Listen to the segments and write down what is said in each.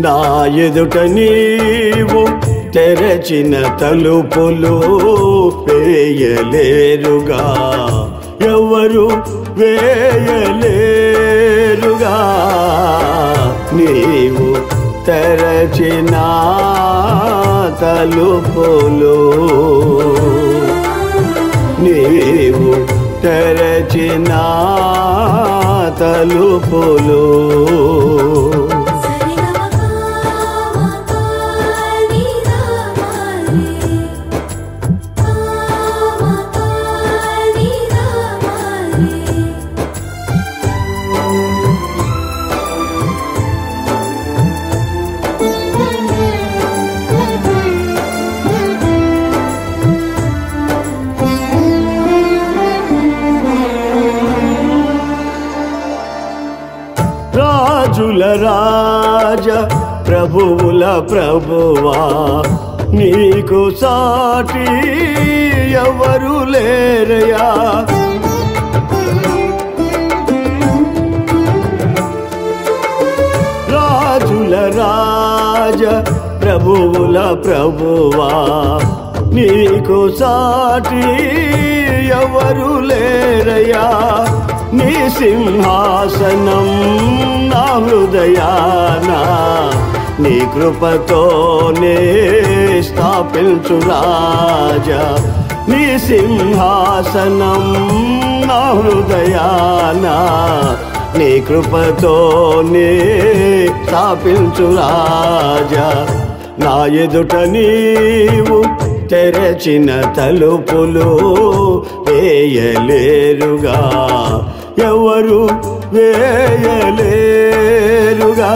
నా ఎదుట నీవు తెరచిన తలుపులు వేయలేరుగా ఎవరు వేయలేరుగా నీవు తెరచిన తలుపులు నీవు తెరచిన తలుపులు రాజుల రాజ ప్రభువుల ప్రభువా నీకు సాటి ఎవరు లేరయా రాజుల రాజ ప్రభువుల ప్రభువా నీకు సాటి ఎవరు లేరయా నీ సింహాసనం నా హృదయాన నీ కృపతోనే స్థాపించు రాజా నీ సింహాసనం నా హృదయాన నీ కృపతోనే స్థాపించు రాజా నా ఎదుట నీవు తెరచిన తలుపులు వేయలేరుగా ఎవరు వేయలేరుగా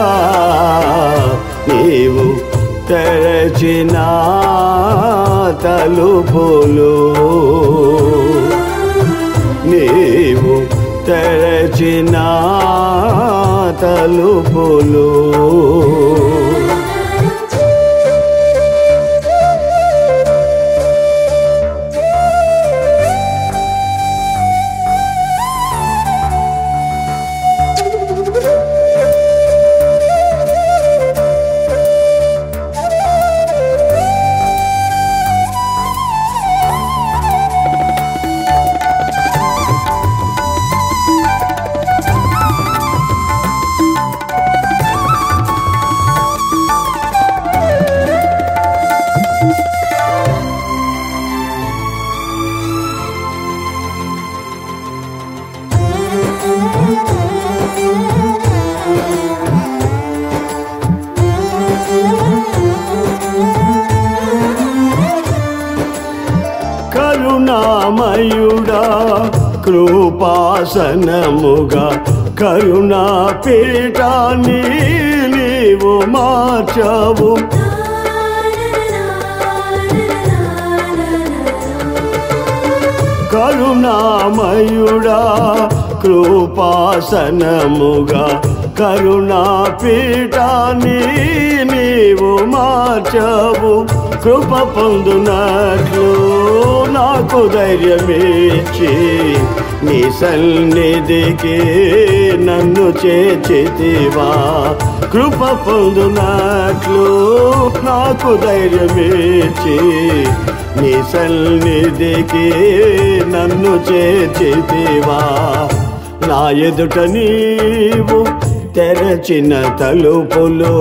నీవు తెరచిన తలుపులు నీవు తెరచిన తలుపులు కరుణామయుడా కృపాసనముగా కరుణా పీఠాన్ని నీవు మార్చావు కరుణామయుడా కృపాసనముగా కరుణా పీఠాన్ని నీవు మార్చవు కృప పొందునట్లు నాకు ధైర్యమిచ్చి నీ సన్నిధికి నన్ను చేర్చితివా కృప పొందునట్లు నాకు ధైర్యమిచ్చి నీ సన్నిధికి నన్ను చేర్చితివా నా ఎదుట నీవు తెరచిన తలుపులు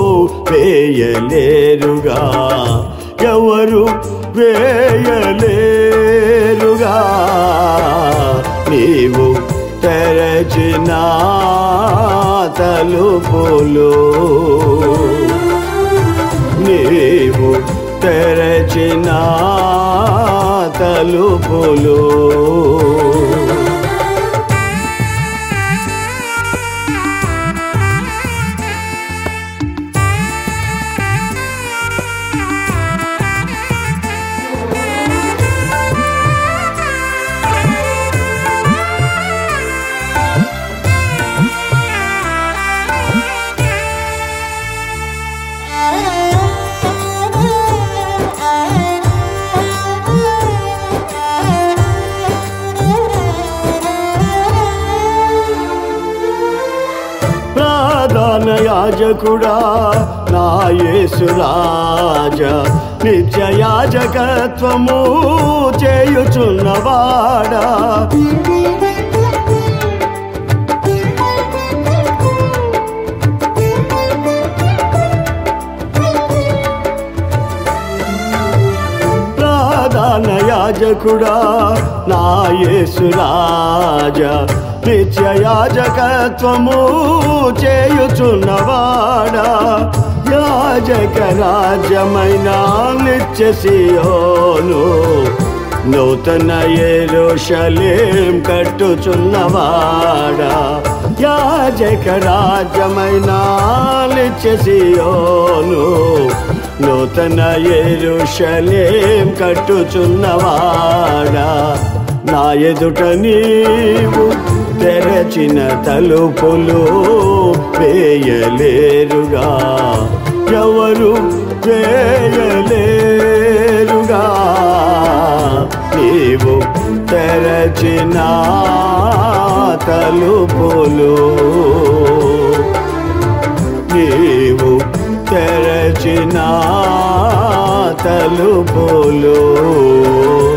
వేయలేరుగా ఎవరు వేయలేరుగా నీవు తెరచిన తలుపులు నీవు తెరచిన తలుపులు ప్రధాన యాజకుడా నా యేసురాజ నిత్యయాజకత్వము చేయుచున్నవాడా ప్రధాన యాజకుడా నా యేసురాజ నిత్య యాజకత్వము చేయుచున్నవాడా యాజక రాజ్యమైన నిత్య సియోను నూతన ఏరోషలేం కట్టుచున్నవాడా యాజక రాజ్యమైన నిత్య సియోను నూతన ఎరుషలేం కట్టుచున్నవాడా నా ఎదుట నీవు తెరచిన తలుపులు వేయలేరుగా ఎవరు వేయలేరుగా నీవు తెరచిన తలుపులు నీవు తెరచిన తలుపులు